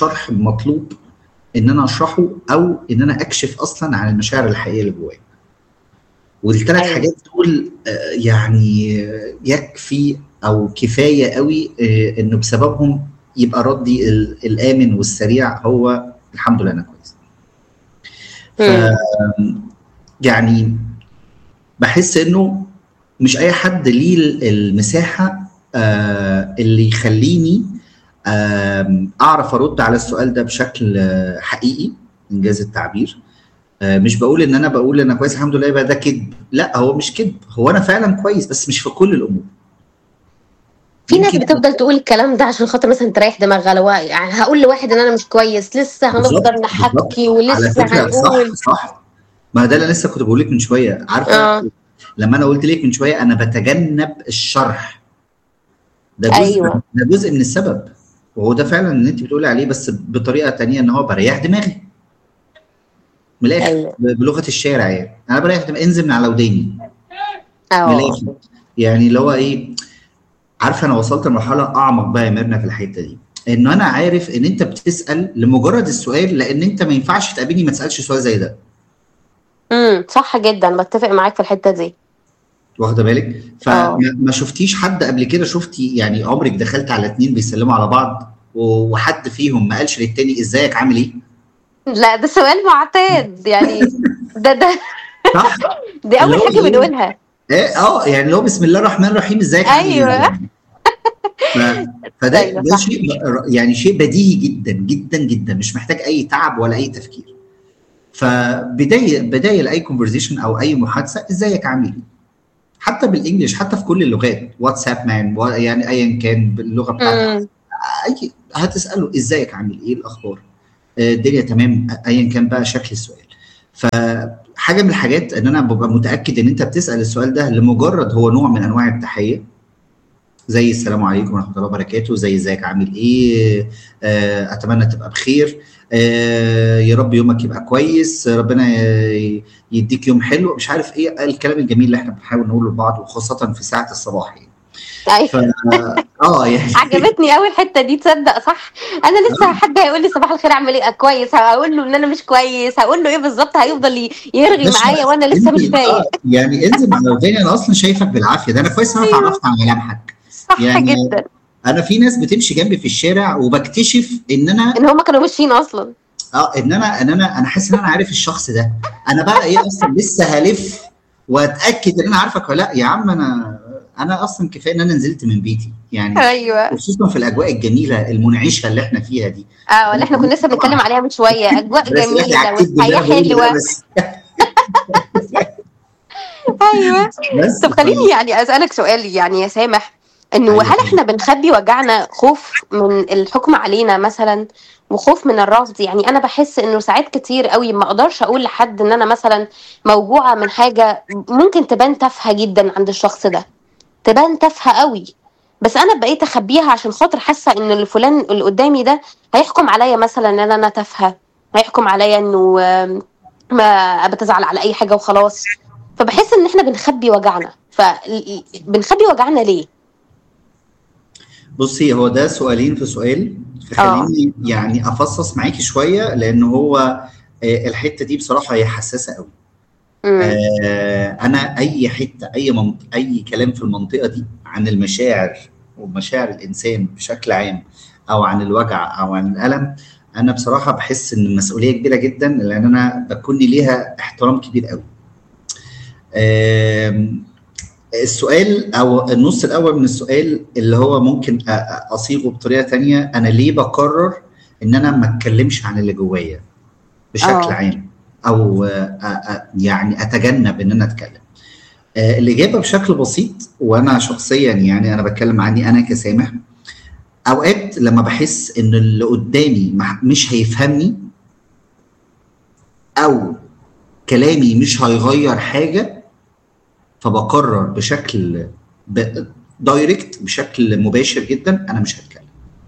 شرح مطلوب ان انا اشرحه او ان انا اكشف اصلا عن المشاعر الحقيقيه اللي جوايا والثلاث أيوة. حاجات دول آه، يعني يكفي او كفايه قوي آه، انه بسببهم يبقى ردي ال- الامن والسريع هو الحمد لله انا كويس ف مم. يعني بحس انه مش اي حد ليه ال- المساحه آه، اللي يخليني آم، اعرف ارد على السؤال ده بشكل آه، حقيقي انجاز التعبير آه، مش بقول ان انا بقول انا كويس الحمد لله يبقى ده كذب لا هو مش كذب هو انا فعلا كويس بس مش في كل الامور في ناس يمكن- بتفضل تقول الكلام ده عشان خاطر مثلا تريح دماغها لو يعني هقول لواحد ان انا مش كويس لسه بالظبط، هنفضل نحكي على ولسه فكره هنقول صح صح ما ده اللي لسه كنت بقول لك من شويه عارفه اه لما انا قلت لك من شويه انا بتجنب الشرح ده جزء أيوة. ده جزء من السبب وهو ده فعلا اللي انت بتقولي عليه بس بطريقه تانية ان هو بريح دماغي من الاخر ايوه ب- بلغه الشارع يعني انا بريح دماغي انزل من على وداني من اه الاخر يعني اللي هو ايه عارفه انا وصلت لمرحله اعمق بقى يا ميرنا في الحته دي ان انا عارف ان انت بتسال لمجرد السؤال لان انت ما ينفعش تقابلني ما تسالش سؤال زي ده امم صح جدا بتفق معاك في الحته دي واخده بالك اه. فما ما شفتيش حد قبل كده شفتي يعني عمرك دخلت على اتنين بيسلموا على بعض و- وحد فيهم ما قالش للتاني ازيك عامل ايه لا ده سؤال معتاد يعني ده ده صح دي اول اللي هو حاجه إيه؟ بنقولها ايه اه يعني اللي هو بسم الله الرحمن الرحيم ازيك عامل ايه أيوة. ف... فده أيوة، ده صح. شيء يعني شيء بديهي جدا جدا جدا مش محتاج اي تعب ولا اي تفكير فبدايه بدايه لاي كونفرزيشن او اي محادثه ازيك عامل ايه حتى بالانجلش حتى في كل اللغات واتساب مان و- يعني ايا كان باللغه بتاعتك امم اي هتساله ازيك عامل ايه الاخبار آه، الدنيا تمام ايا كان بقى شكل السؤال فحاجه من الحاجات ان انا ببقى متاكد ان انت بتسال السؤال ده لمجرد هو نوع من انواع التحيه زي السلام عليكم ورحمه الله وبركاته زي ازيك عامل ايه آه، اتمنى تبقى بخير آه، يا رب يومك يبقى كويس ربنا ي- يديك يوم حلو مش عارف ايه الكلام الجميل اللي احنا بنحاول نقوله لبعض وخاصه في ساعه الصباح يعني ايوه ف اه يعني عجبتني قوي الحته دي تصدق صح انا لسه حد هيقول لي صباح الخير اعمل ايه كويس هقول له ان انا مش كويس هقول له ايه بالظبط هيفضل ي- يرغي باشا، معايا وانا لسه مش انزل- فايق آه، يعني انزل على وداني انا اصلا شايفك بالعافيه ده انا كويس انا اتعرفت على ملامحك صح يعني جدا انا في ناس بتمشي جنبي في الشارع وبكتشف ان انا ان هم كانوا ماشيين اصلا اه ان انا ان انا انا حاسس ان انا عارف الشخص ده انا بقى ايه اصلا لسه هلف واتاكد ان انا عارفك ولا لا يا عم انا انا اصلا كفايه ان انا نزلت من بيتي يعني ايوه خصوصا في الاجواء الجميله المنعشه اللي احنا فيها دي اه اللي احنا كنا لسه بنتكلم عليها من شويه اجواء بس احنا جميله عكيت بالله والحياه بقول ده حلوه بس ايوه بس طب خليني يعني اسالك سؤال يعني يا سامح انه أيوة. هل احنا بنخبي وجعنا خوف من الحكم علينا مثلا وخوف من الرفض يعني انا بحس انه ساعات كتير قوي ما اقدرش اقول لحد ان انا مثلا موجوعه من حاجه ممكن تبان تافهه جدا عند الشخص ده تبان تافهه قوي بس انا بقيت اخبيها عشان خاطر حاسه ان الفلان اللي قدامي ده هيحكم عليا مثلا ان انا تافهه هيحكم عليا انه آم، ما بتزعل على اي حاجه وخلاص فبحس ان احنا بنخبي وجعنا فبنخبي وجعنا ليه بصي هو ده سؤالين في سؤال فخليني يعني افصص معاكي شويه لان هو آه، الحته دي بصراحه هي حساسه قوي مم. آه، انا اي حته اي منط... اي كلام في المنطقه دي عن المشاعر ومشاعر الانسان بشكل عام او عن الوجع او عن الالم انا بصراحه بحس ان المسؤوليه كبيره جدا لان انا بكون ليها احترام كبير قوي آم، السؤال او النص الاول من السؤال اللي هو ممكن أ- أ- اصيغه بطريقه تانية انا ليه بقرر ان انا ما اتكلمش عن اللي جوايا بشكل آه. عام او أ- أ- يعني اتجنب ان انا اتكلم آه، الاجابه بشكل بسيط وانا شخصيا يعني انا بتكلم عني انا كسامح اوقات لما بحس ان اللي قدامي مح- مش هيفهمني او كلامي مش هيغير حاجه فبقرر بشكل ب... دايركت بشكل مباشر جدا انا مش هتكلم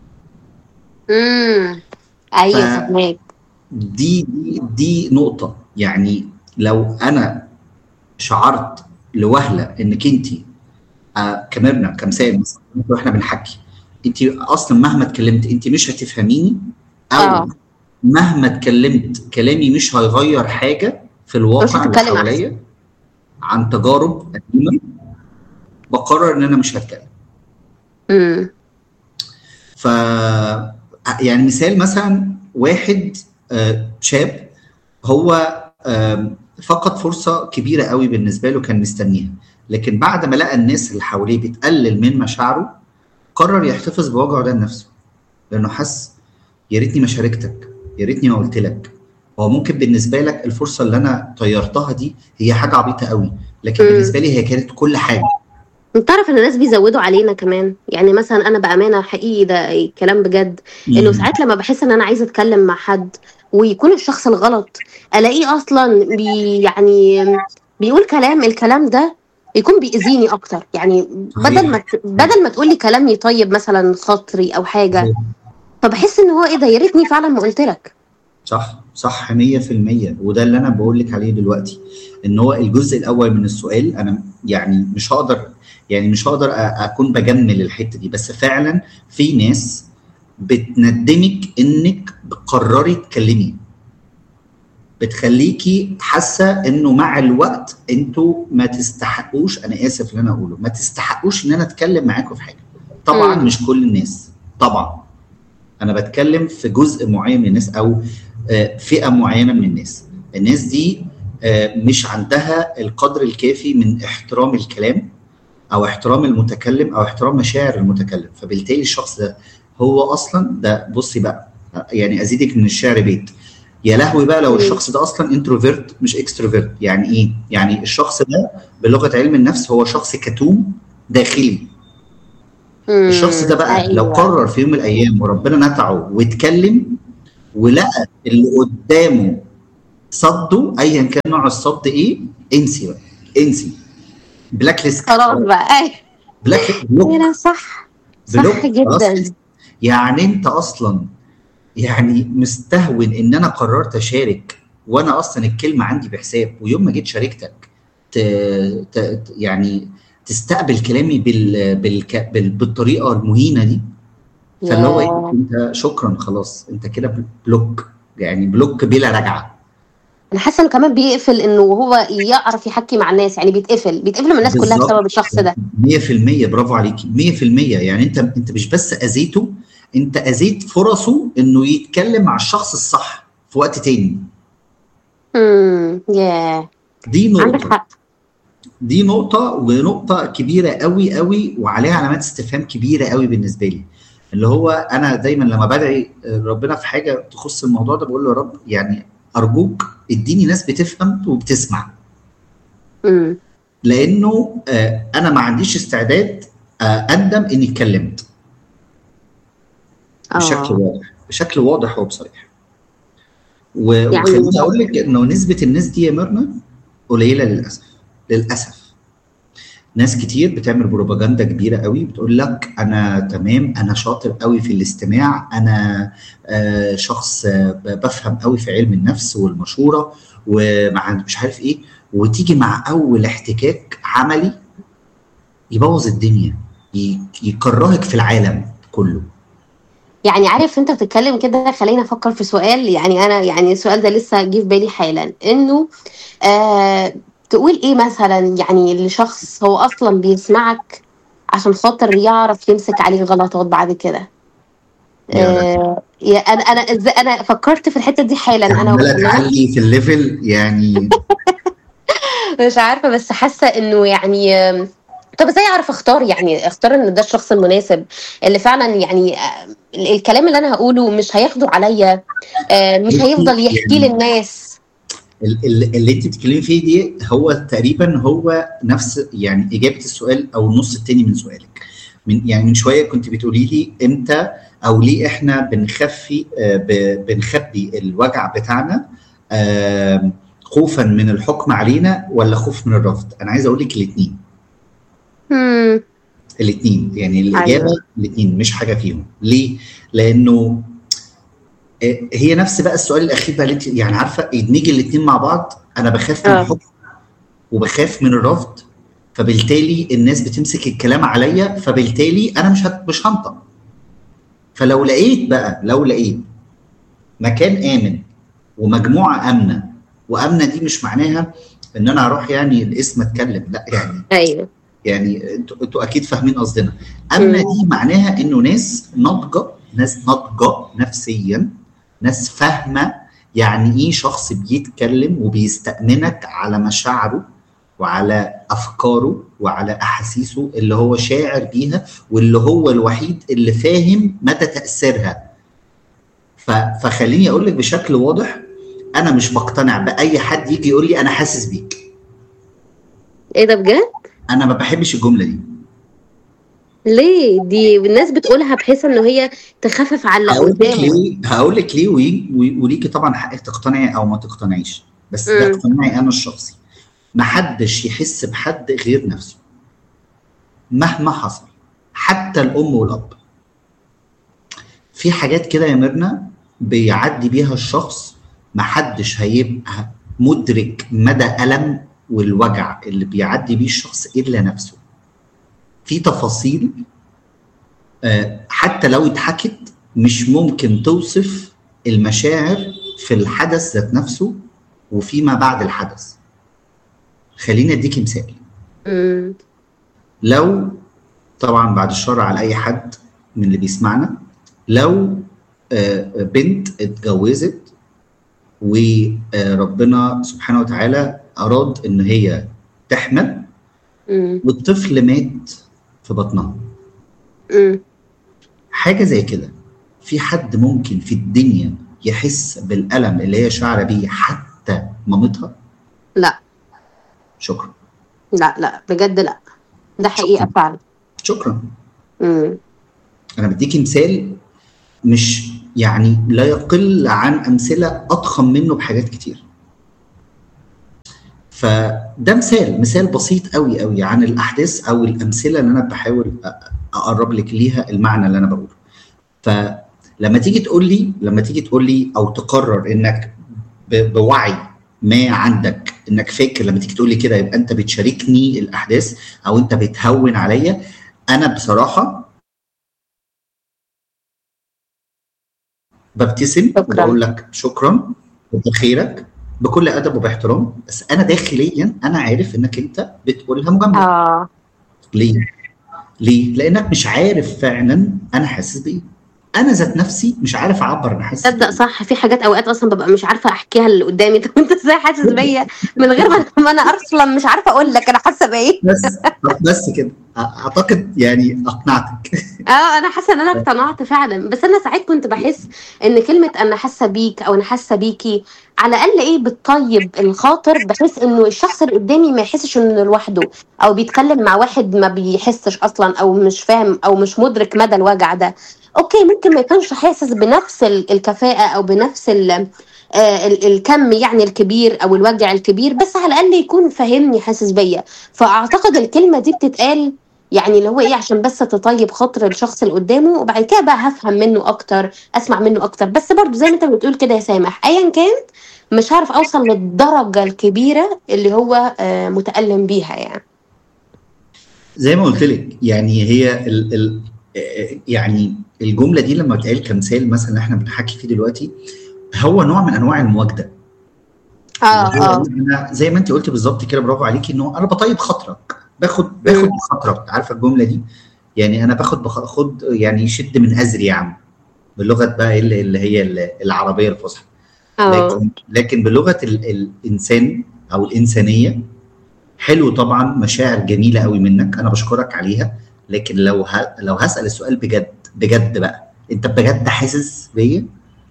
امم ايوه ف- فهماك دي دي دي نقطة يعني لو أنا شعرت لوهلة إنك أنت آه كمرنا كمثال مثلا واحنا بنحكي أنت أصلا مهما اتكلمت أنت مش هتفهميني او اه مهما اتكلمت كلامي مش هيغير حاجه في الواقع اللي هتتكلم أحسن. حواليا عن تجارب قديمه بقرر ان انا مش هتكلم امم ف يعني مثال مثلا واحد آه، شاب هو آم، فقد فرصه كبيره قوي بالنسبه له كان مستنيها لكن بعد ما لقى الناس اللي حواليه بتقلل من مشاعره قرر يحتفظ بوجعه ده لنفسه لانه حس يا ريتني ما شاركتك يا ريتني ما قلت لك هو ممكن بالنسبه لك الفرصه اللي انا طيرتها دي هي حاجه عبيطه قوي لكن مم. بالنسبه لي هي كانت كل حاجه انت تعرف ان الناس بيزودوا علينا كمان يعني مثلا انا بامانه حقيقي ده كلام بجد انه مم. ساعات لما بحس ان انا عايزه اتكلم مع حد ويكون الشخص الغلط الاقيه اصلا بي يعني بيقول كلام الكلام ده يكون بيأذيني اكتر يعني بدل ما ت- بدل ما تقول لي كلام يطيب مثلا خاطري او حاجه فبحس ان هو ايه ده يا ريتني فعلا ما قلت لك صح صح 100% وده اللي انا بقول لك عليه دلوقتي ان هو الجزء الاول من السؤال انا يعني مش هقدر يعني مش هقدر أ- اكون بجمل الحته دي بس فعلا في ناس بتندمك انك بتقرري تكلمي بتخليكي حاسه انه مع الوقت انتوا ما تستحقوش انا اسف اللي انا اقوله ما تستحقوش ان انا اتكلم معاكم في حاجه طبعا مم. مش كل الناس طبعا انا بتكلم في جزء معين من الناس او آه، فئه معينه من الناس الناس دي آه، مش عندها القدر الكافي من احترام الكلام او احترام المتكلم او احترام مشاعر المتكلم فبالتالي الشخص ده هو اصلا ده بصي بقى يعني ازيدك من الشعر بيت يا لهوي بقى لو مم. الشخص ده اصلا انتروفيرت مش اكستروفيرت يعني ايه يعني الشخص ده بلغه علم النفس هو شخص كتوم داخلي مم. الشخص ده بقى أيوة. لو قرر في يوم من الايام وربنا نفعه واتكلم ولقى اللي قدامه صده ايا كان نوع الصد ايه انسي بقى انسي بلاك ليست خلاص بقى اي بلاك بلوك لا صح بلوك صح خلاص جدا كده. يعني انت اصلا يعني مستهون ان انا قررت اشارك وانا اصلا الكلمه عندي بحساب ويوم ما جيت شاركتك ت... ت... يعني تستقبل كلامي بال... بالك... بال... بالطريقه المهينه دي فاللي هو ايه ياه. انت شكرا خلاص انت كده بلوك يعني بلوك بلا رجعه انا حاسه انه كمان بيقفل انه هو يعرف يحكي مع الناس يعني بيتقفل بيتقفل من الناس كلها بالظبط. بسبب الشخص ده 100% برافو عليكي 100% يعني انت انت مش بس اذيته انت اذيت فرصه انه يتكلم مع الشخص الصح في وقت تاني امم ياه دي عندك نقطه حق دي نقطة ونقطة كبيرة قوي قوي وعليها علامات استفهام كبيرة قوي بالنسبة لي اللي هو أنا دايما لما بدعي ربنا في حاجة تخص الموضوع ده بقول له يا رب يعني أرجوك اديني ناس بتفهم وبتسمع امم لأنه آه، أنا ما عنديش استعداد آه، أندم إني اتكلمت بشكل اه واضح بشكل واضح وبصريح و- يعني وخليني أقول لك إنه نسبة الناس دي يا ميرنا قليلة للأسف للأسف ناس كتير بتعمل بروباجندا كبيره قوي بتقول لك انا تمام انا شاطر قوي في الاستماع انا آه شخص آه ب- بفهم قوي في علم النفس والمشوره ومع مش عارف ايه وتيجي مع اول احتكاك عملي يبوظ الدنيا ي- يكرهك في العالم كله يعني عارف انت بتتكلم كده خلينا افكر في سؤال يعني انا يعني السؤال ده لسه جه في بالي حالا انه آه تقول ايه مثلا يعني لشخص هو اصلا بيسمعك عشان خاطر يعرف يمسك عليك غلطات بعد كده يا آه يا انا انا ازاي انا فكرت في الحته دي حالا انا عماله وكمان تعلي في الليفل يعني مش عارفه بس حاسه انه يعني آم، طب ازاي اعرف اختار يعني اختار ان ده الشخص المناسب اللي فعلا يعني آه، الكلام اللي انا هقوله مش هياخده عليا آه، مش هيفضل يحكي يعني للناس ال- ال- اللي انت بتتكلمي فيه دي هو تقريبا هو نفس يعني اجابه السؤال او النص التاني من سؤالك من يعني من شويه كنت بتقولي لي امتى او ليه احنا بنخفي آه، ب- بنخبي الوجع بتاعنا آه، خوفا من الحكم علينا ولا خوف من الرفض انا عايز اقول لك الاثنين مم. الاثنين يعني الاجابه ايوه الاثنين مش حاجه فيهم ليه لانه آه، هي نفس بقى السؤال الاخير بقى اللي انت يعني عارفه ادمجي الاثنين مع بعض انا بخاف من اه الحكم وبخاف من الرفض فبالتالي الناس بتمسك الكلام عليا فبالتالي انا مش هت... مش هنطق فلو لقيت بقى لو لقيت مكان امن ومجموعه امنه وامنه دي مش معناها ان انا اروح يعني الاسم اتكلم لا يعني ايوه يعني انتوا انتوا اكيد فاهمين قصدنا امنه دي معناها انه ناس ناضجه ناس ناضجه نفسيا ناس فاهمه يعني ايه شخص بيتكلم وبيستأمنك على مشاعره وعلى افكاره وعلى احاسيسه اللي هو شاعر بيها واللي هو الوحيد اللي فاهم مدى تاثيرها ف- فخليني اقول لك بشكل واضح انا مش بقتنع باي حد يجي يقول لي انا حاسس بيك ايه ده بجد انا ما بحبش الجمله دي ليه دي الناس بتقولها بحيث ان هي تخفف على اللي هقول لك قدامه ليه هقول لك ليه وي- وي- وليكي طبعا حقك تقتنعي او ما تقتنعيش بس ده مم. اقتناعي انا الشخصي ما حدش يحس بحد غير نفسه مهما حصل حتى الام والاب في حاجات كده يا ميرنا بيعدي بيها الشخص ما حدش هيبقى مدرك مدى ألم والوجع اللي بيعدي بيه الشخص إلا نفسه في تفاصيل آه، حتى لو اتحكت مش ممكن توصف المشاعر في الحدث ذات نفسه وفيما بعد الحدث خليني اديكي مثال مم. لو طبعا بعد الشر على اي حد من اللي بيسمعنا لو آه، بنت اتجوزت وربنا سبحانه وتعالى اراد ان هي تحمل مم. والطفل مات في بطنها مم. حاجه زي كده في حد ممكن في الدنيا يحس بالالم اللي هي شعره بيه حتى مامتها لا شكرا لا لا بجد لا ده حقيقة فعلا شكرا مم. انا بديكي مثال مش يعني لا يقل عن امثله اضخم منه بحاجات كتير فده مثال مثال بسيط قوي قوي عن الاحداث او الامثله اللي انا بحاول أ- اقرب لك ليها المعنى اللي انا بقوله فلما تيجي تقول لي لما تيجي تقول لي او تقرر انك ب- بوعي ما عندك انك فاكر لما تيجي تقول لي كده يبقى انت بتشاركني الاحداث او انت بتهون عليا انا بصراحه ببتسم شكراً. وبقول لك شكرا وبخيرك بكل ادب وباحترام بس انا داخليا انا عارف انك انت بتقولها مجامله اه ليه؟ ليه؟ لانك مش عارف فعلا انا حاسس بايه انا ذات نفسي مش عارف اعبر انا حاسس تصدق بإيه. صح في حاجات اوقات اصلا ببقى مش عارفه احكيها اللي قدامي طب انت ازاي حاسس بيا من غير ما ما انا اصلا مش عارفه اقول لك انا حاسه بايه بس بس كده اعتقد يعني اقنعتك اه انا حاسه ان انا اقتنعت فعلا بس انا ساعات كنت بحس ان كلمه انا حاسه بيك او انا حاسه بيكي على الاقل ايه بتطيب الخاطر بحيث انه الشخص اللي قدامي ما يحسش انه لوحده او بيتكلم مع واحد ما بيحسش اصلا او مش فاهم او مش مدرك مدى الوجع ده اوكي ممكن ما يكونش حاسس بنفس ال- الكفاءه او بنفس ال آه، ال- الكم يعني الكبير او الوجع الكبير بس على الاقل يكون فاهمني حاسس بيا فاعتقد الكلمه دي بتتقال يعني اللي هو ايه عشان بس تطيب خاطر الشخص اللي قدامه وبعد كده بقى هفهم منه اكتر اسمع منه اكتر بس برضو زي ما انت بتقول كده يا سامح ايا كان مش هعرف اوصل للدرجه الكبيره اللي هو آه، متالم بيها يعني زي ما قلت لك يعني هي ال ال يعني الجمله دي لما بتقال كمثال مثلا اللي احنا بنحكي فيه دلوقتي هو نوع من انواع المواجده اه اه انا زي ما انت قلت بالظبط كده برافو عليكي انه انا بطيب خاطرك باخد باخد مم. بخاطرك عارفه الجمله دي يعني انا باخد باخد يعني شد من ازري يا عم باللغه بقى اللي اللي هي ال- العربيه الفصحى اه لكن لكن بلغه ال الانسان او الانسانيه حلو طبعا مشاعر جميله قوي منك انا بشكرك عليها لكن لو ه... لو هسال السؤال بجد بجد بقى انت بجد حاسس بيا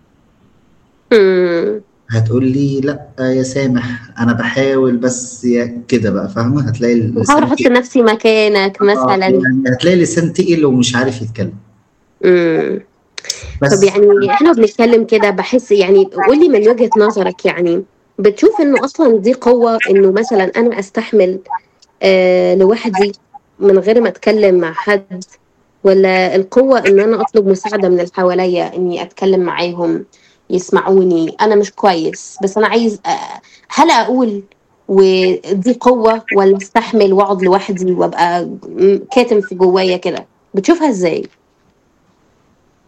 مم. هتقول لي لا يا سامح انا بحاول بس يا كده بقى فاهمه هتلاقي بحاول اللسان احط تقل. نفسي مكانك آه، مثلا يعني هتلاقي اللسان تقل ومش عارف يتكلم مم. بس طب يعني احنا بنتكلم كده بحس يعني قولي من وجهة نظرك يعني بتشوف انه اصلا دي قوة انه مثلا انا استحمل آه لوحدي من غير ما اتكلم مع حد ولا القوة ان انا اطلب مساعدة من اللي حواليا اني اتكلم معاهم يسمعوني انا مش كويس بس انا عايز آه، هل اقول ودي قوة ولا استحمل واقعد لوحدي وابقى م- كاتم في جوايا كده بتشوفها ازاي؟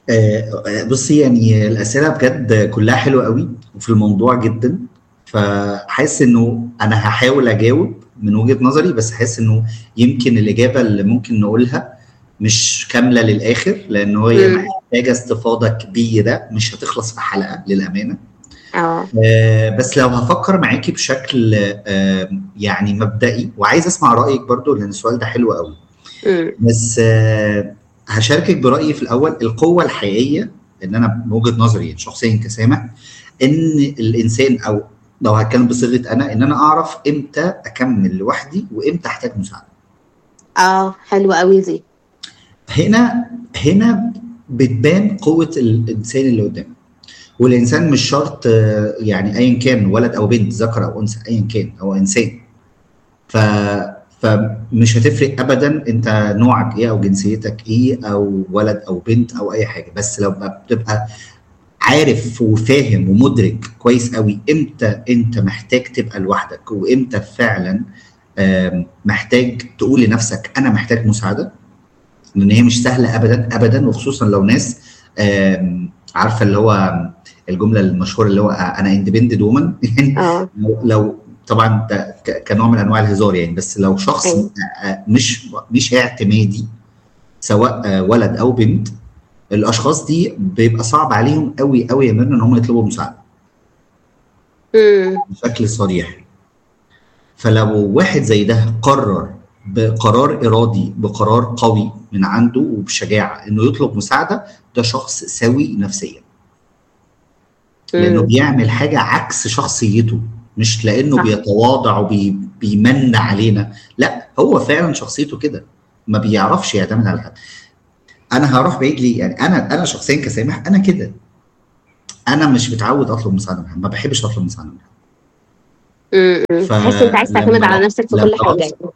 آه، بصي يعني الاسئله بجد كلها حلوه قوي وفي الموضوع جدا فحاسس انه انا هحاول اجاوب من وجهه نظري بس حاسس انه يمكن الاجابه اللي ممكن نقولها مش كامله للاخر لان هي مم. محتاجه استفاضه كبيره مش هتخلص في حلقه للامانه اه آه، بس لو هفكر معاكي بشكل آه، يعني مبدئي وعايز اسمع رايك برضو لان السؤال ده حلو قوي مم. بس آه، هشاركك برايي في الاول القوه الحقيقيه ان انا من وجهه نظري شخصيا كسامح ان الانسان او لو هتكلم بصيغه انا ان انا اعرف امتى اكمل لوحدي وامتى احتاج مساعده اه حلوة قوي دي هنا هنا بتبان قوه الانسان اللي قدامك والانسان مش شرط آه، يعني ايا كان ولد او بنت ذكر او انثى ايا كان هو انسان ف فمش هتفرق ابدا انت نوعك ايه او جنسيتك ايه او ولد او بنت او اي حاجه بس لو بتبقى عارف وفاهم ومدرك كويس قوي امتى انت محتاج تبقى لوحدك وامتى فعلا آم، محتاج تقول لنفسك انا محتاج مساعده لان هي مش سهله ابدا ابدا وخصوصا لو ناس آم، عارفه اللي هو الجمله المشهوره اللي هو انا اندبندنت وومن يعني اه لو, لو طبعا ده ك- كنوع من انواع الهزار يعني بس لو شخص أيوة. آه، مش مش اعتمادي سواء آه، ولد او بنت الاشخاص دي بيبقى صعب عليهم قوي قوي يا مرنا ان هم يطلبوا مساعده مم. بشكل صريح فلو واحد زي ده قرر بقرار ارادي بقرار قوي من عنده وبشجاعه انه يطلب مساعده ده شخص سوي نفسيا لانه مم. بيعمل حاجه عكس شخصيته مش لانه صح. بيتواضع وبيمن علينا لا هو فعلا شخصيته كده ما بيعرفش يعتمد على حد انا هروح بعيد ليه يعني انا انا شخصيا كسامح انا كده انا مش متعود اطلب مساعده من حد ما بحبش اطلب مساعده من حد مم. مم. ف- تحس انت عايز تعتمد لما- على نفسك في لما كل حاجة أوصل-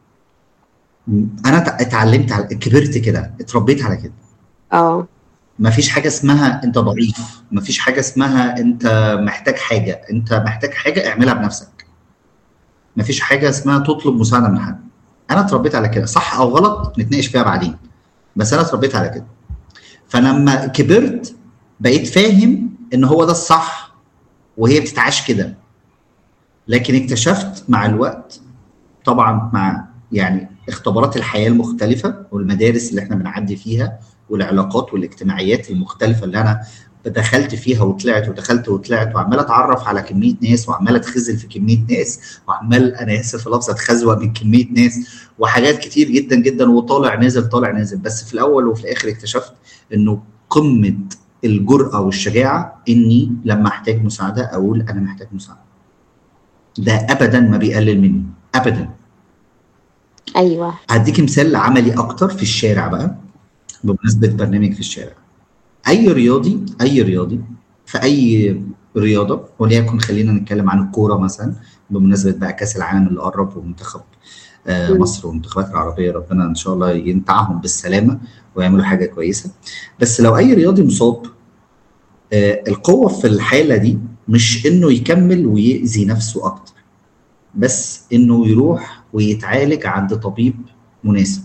انا ت- اتعلمت على كبرت كده اتربيت على كده اه ما فيش حاجه اسمها انت ضعيف ما فيش حاجه اسمها انت محتاج حاجه انت محتاج حاجه اعملها بنفسك ما فيش حاجه اسمها تطلب مساعده من حد انا اتربيت على كده صح او غلط نتناقش فيها بعدين بس انا اتربيت على كده فلما كبرت بقيت فاهم ان هو ده الصح وهي بتتعاش كده لكن اكتشفت مع الوقت طبعا مع يعني اختبارات الحياه المختلفه والمدارس اللي احنا بنعدي فيها والعلاقات والاجتماعيات المختلفه اللي انا دخلت فيها وطلعت ودخلت وطلعت وعمال اتعرف على كميه ناس وعمال اتخزل في كميه ناس وعمال انا اسف في لفظ اتخزوق من كميه ناس وحاجات كتير جدا جدا وطالع نازل طالع نازل بس في الاول وفي الاخر اكتشفت انه قمه الجرأه والشجاعه اني لما احتاج مساعده اقول انا محتاج مساعده. ده ابدا ما بيقلل مني ابدا. ايوه هديك مثال عملي اكتر في الشارع بقى بمناسبه برنامج في الشارع. اي رياضي اي رياضي في اي رياضه وليكن خلينا نتكلم عن الكوره مثلا بمناسبه بقى كاس العالم اللي قرب ومنتخب آه، مم. مصر والمنتخبات العربيه ربنا ان شاء الله ينفعهم بالسلامه ويعملوا حاجه كويسه بس لو اي رياضي مصاب آه، القوه في الحاله دي مش انه يكمل ويأذي نفسه اكتر بس انه يروح ويتعالج عند طبيب مناسب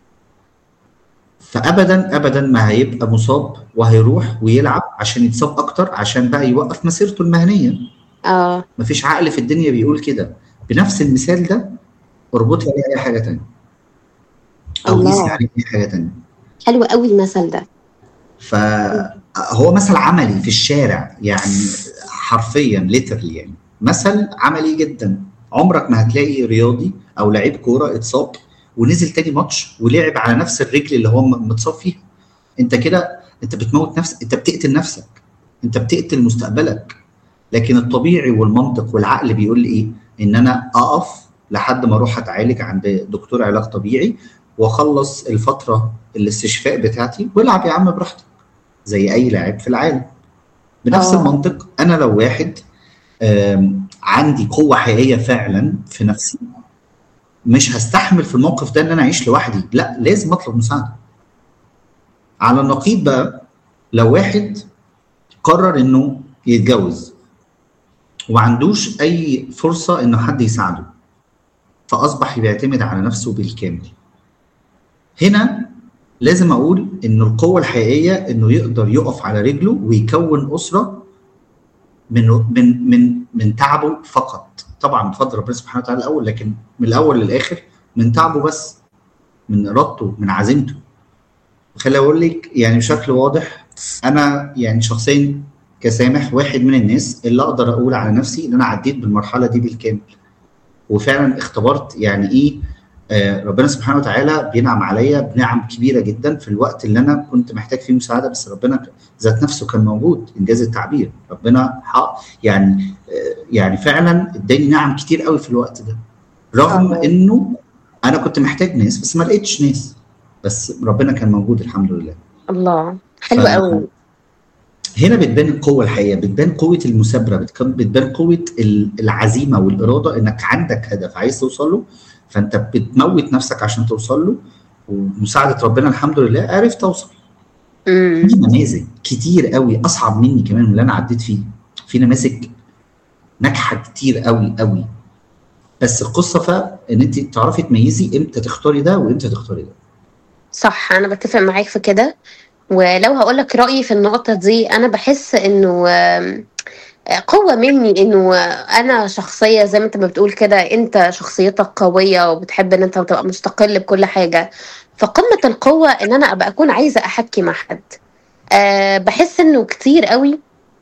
فابدا ابدا ما هيبقى مصاب وهيروح ويلعب عشان يتصاب اكتر عشان بقى يوقف مسيرته المهنيه اه مفيش عقل في الدنيا بيقول كده بنفس المثال ده اربط لي عليه اي حاجه تانية او الله. قيس عليه اي حاجه تانية حلو قوي المثل ده فهو مثل عملي في الشارع يعني حرفيا ليترلي يعني مثل عملي جدا عمرك ما هتلاقي رياضي او لعيب كوره اتصاب ونزل تاني ماتش ولعب على نفس الرجل اللي هو م- متصاب فيها انت كده انت بتموت نفسك انت بتقتل نفسك انت بتقتل مستقبلك لكن الطبيعي والمنطق والعقل بيقول لي ايه ان انا اقف لحد ما اروح اتعالج عند دكتور علاج طبيعي واخلص الفتره الاستشفاء بتاعتي والعب يا عم براحتك زي اي لاعب في العالم بنفس آه. المنطق انا لو واحد آم، عندي قوه حقيقيه فعلا في نفسي مش هستحمل في الموقف ده ان انا اعيش لوحدي لا لازم اطلب مساعده على النقيض بقى لو واحد قرر انه يتجوز وما عندوش اي فرصه انه حد يساعده فاصبح بيعتمد على نفسه بالكامل هنا لازم اقول ان القوه الحقيقيه انه يقدر يقف على رجله ويكون اسره من من من من تعبه فقط طبعا بفضل ربنا سبحانه وتعالى الاول لكن من الاول للاخر من تعبه بس من ارادته من عزيمته خليني اقول لك يعني بشكل واضح انا يعني شخصيا كسامح واحد من الناس اللي اقدر اقول على نفسي ان انا عديت بالمرحله دي بالكامل وفعلا اختبرت يعني ايه آه ربنا سبحانه وتعالى بينعم عليا بنعم كبيره جدا في الوقت اللي انا كنت محتاج فيه مساعده بس ربنا ذات نفسه كان موجود انجاز التعبير ربنا حق يعني آه يعني فعلا اداني نعم كتير قوي في الوقت ده رغم آه. انه انا كنت محتاج ناس بس ما لقيتش ناس بس ربنا كان موجود الحمد لله الله حلو ف- قوي هنا بتبان القوة الحقيقية بتبان قوة المثابرة بتك- بتبان قوة ال- العزيمة والإرادة إنك عندك هدف عايز توصل له فأنت بتموت نفسك عشان توصل له ومساعدة ربنا الحمد لله عرفت أوصل امم في نماذج كتير قوي أصعب مني كمان من اللي أنا عديت فيه في نماذج ناجحة كتير قوي قوي بس القصة فإن أنت تعرفي تميزي إمتى تختاري ده وإمتى تختاري ده صح انا بتفق معاك في كده ولو هقول لك رايي في النقطه دي انا بحس انه آم، قوه مني انه انا شخصيه زي ما انت ما بتقول كده انت شخصيتك قويه وبتحب ان انت تبقى مستقل بكل حاجه فقمه القوه ان انا ابقى اكون عايزه احكي مع حد أه بحس انه كتير قوي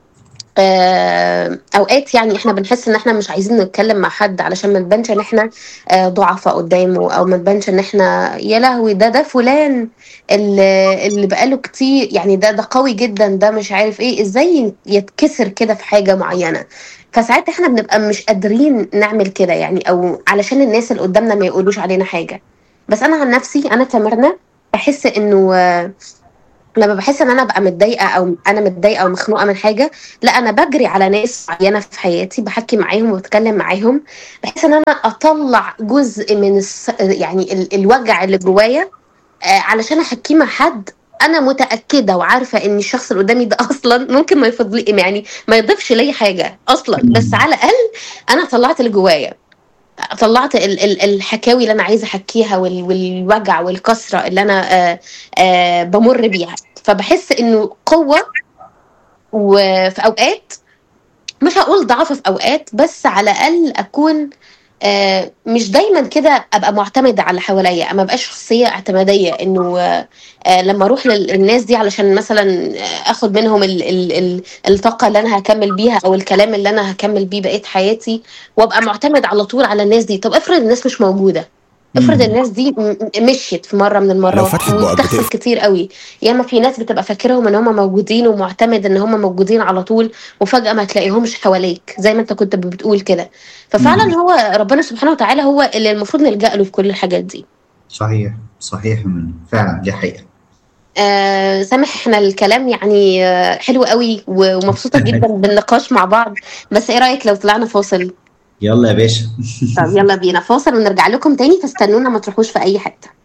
آه، اوقات يعني احنا بنحس ان احنا مش عايزين نتكلم مع حد علشان ما نبانش ان احنا آه، ضعفاء قدامه او ما نبانش ان احنا يا لهوي ده ده فلان اللي اللي بقاله كتير يعني ده ده قوي جدا ده مش عارف ايه ازاي يتكسر كده في حاجه معينه فساعات احنا بنبقى مش قادرين نعمل كده يعني او علشان الناس اللي قدامنا ما يقولوش علينا حاجه بس انا عن نفسي انا كمرنا بحس انه آه، لما بحس ان انا ابقى متضايقه او انا متضايقه او مخنوقه من حاجه لا انا بجري على ناس معينه في حياتي بحكي معاهم وبتكلم معاهم بحيث ان انا اطلع جزء من الس... يعني ال... الوجع اللي جوايا آه، علشان احكيه مع حد انا متاكده وعارفه ان الشخص اللي قدامي ده اصلا ممكن ما يفضل يعني ما يضيفش لي حاجه اصلا بس على الاقل انا طلعت اللي جوايا طلعت ال- ال- الحكاوي اللي انا عايزه احكيها وال- والوجع والكسره اللي انا آه، آه، بمر بيها فبحس انه قوه وفي اوقات مش هقول ضعف في اوقات بس على الاقل اكون آه، مش دايما كده ابقى معتمده على اللي حواليا ما بقاش شخصيه اعتماديه انه آه، آه، لما اروح لل- للناس دي علشان مثلا آه، اخد منهم ال ال ال الطاقه اللي انا هكمل بيها او الكلام اللي انا هكمل بيه بقيه حياتي وابقى معتمد على طول على الناس دي طب افرض الناس مش موجوده افرض مم. الناس دي م- م- مشيت في مره من لو المرات فتحت بقك وبتحصل بتقفل كتير قوي ياما في ناس بتبقى فاكرهم ان هم موجودين ومعتمد ان هم موجودين على طول وفجاه ما تلاقيهمش حواليك زي ما انت كنت بتقول كده ففعلا مم. هو ربنا سبحانه وتعالى هو اللي المفروض نلجأ له في كل الحاجات دي صحيح صحيح منه فعلا دي حقيقة آه سامح احنا الكلام يعني آه حلو قوي و- ومبسوطه جدا بالنقاش مع بعض بس ايه رايك لو طلعنا فاصل يلا يا باشا طب يلا بينا فاصل ونرجع لكم تاني فاستنونا ما تروحوش في اي حته